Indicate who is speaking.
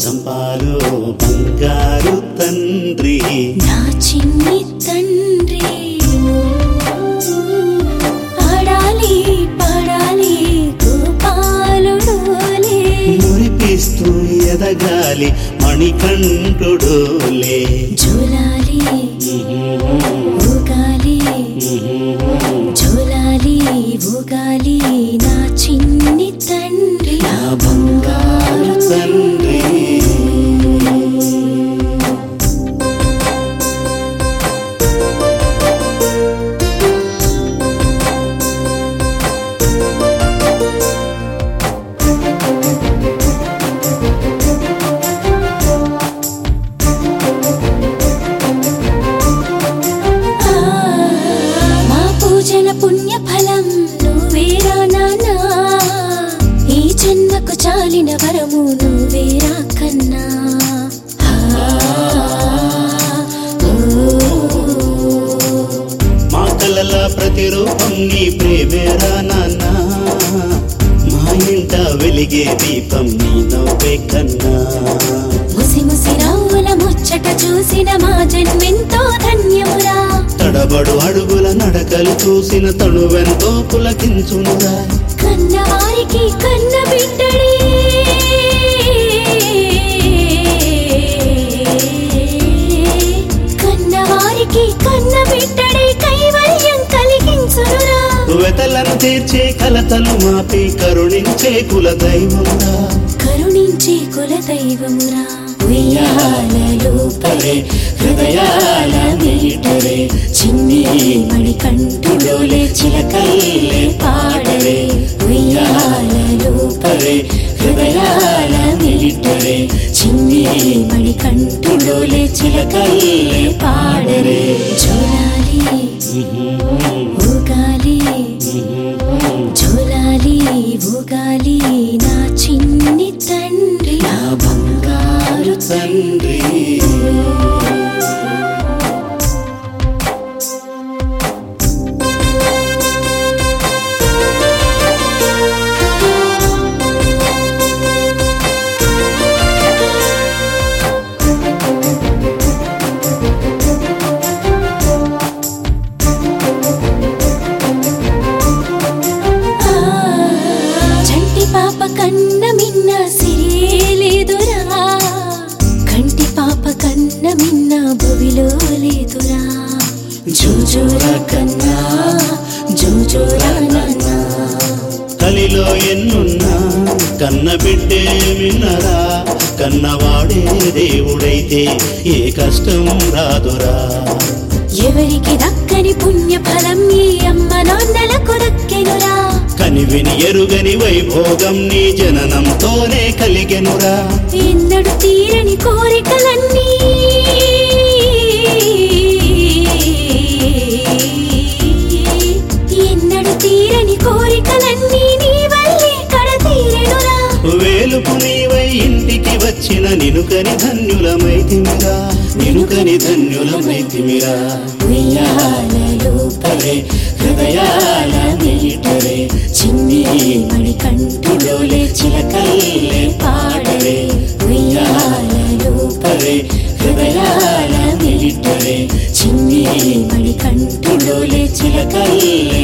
Speaker 1: చంపాలో బంగారు తండ్రి
Speaker 2: నా చిన్ని తండ్రి ఆడాలి పాడాలి గోపాలుడోలే
Speaker 1: మురిపిస్తూ ఎదగాలి మణికంఠుడోలే
Speaker 2: జోలాలి ఊగాలి జోలాలి ఊగాలి నా చిన్ని తండ్రి
Speaker 1: నా బంగారు తండ్రి
Speaker 2: ఆ, మా పూజల పుణ్య ఫలం నువ్వేరా నాన్నా ఈ జన్మకు చాలిన వరము నువ్వేరా కన్నా ఆ, ఓ,
Speaker 1: మా కలల ప్రతిరూపం నీ ప్రేమేరా నాన్న మా ఇంట వెలిగే దీపం నీ నవ్వే కన్నా
Speaker 2: ముసి ముసి రావుల ముచ్చట చూసిన మా జన్మెంతో ధన్యమురా
Speaker 1: తడబడు అడుగుల నడకలు చూసిన తనువెంతో పులకించునురా
Speaker 2: కన్నవారికి కన్న బిడ్డడే కన్నవారికి కన్న బిడ్డడే కైవల్యం కలిగించునురా
Speaker 1: వెతలను తీర్చే కలతలు మాపి కరుణించే కుల దైవమురా
Speaker 2: కరుణించే కుల దైవమురా ఉయ్యాలలో పడే హృదయాల మీటరే చిన్ని మణి కంటులోలే చిలకల్లే పాడరే ఉయ్యాలలో పడే హృదయాల మీటరే చిన్ని మణి కంటులోలే చిలకల్లే పాడరే జోలాలి ఊగాలి జోలాలి ఊగాలి నా చిన్ని తండ్రి
Speaker 1: నా బంగారు తండ్రి
Speaker 2: ఆ, చంటి పాప కన్న మిన్న సిరేలేదురా కంటి పాప కన్న మిన్న భువిలో లేదురా జోజోరా కన్నా జోజోరా నాన్నా
Speaker 1: కలిలో ఎన్నున్నా కన్న బిడ్డే విన్నరా కన్నవాడే దేవుడైతే ఏ కష్టం రాదురా
Speaker 2: ఎవరికి దక్కని పుణ్య ఫలం ఈ అమ్మ నాన్నలకు దక్కెనురా
Speaker 1: కనివిని ఎరుగని వైభోగం నీ జననంతోనే కలిగెనురా
Speaker 2: ఎన్నడు తీరని కోరికలన్నీ ఎన్నడు తీరని కోరికలన్నీ నీ వల్లే కడతీరెనురా
Speaker 1: వేలుపు నీవై ఇంటికి వచ్చిన నినుకని ధన్యులమైతిమిరా నినుకని ధన్యులమైతిమిరా
Speaker 2: ఉయ్యాలలో పడే హృదయాల మీటరే చిన్ని మణి కంటిలోలే చిలకల్లే పాడరే ఉయ్యాలలో పడే హృదయాల మీటరే చిన్ని మణి కంటిలోలే చిలకల్లే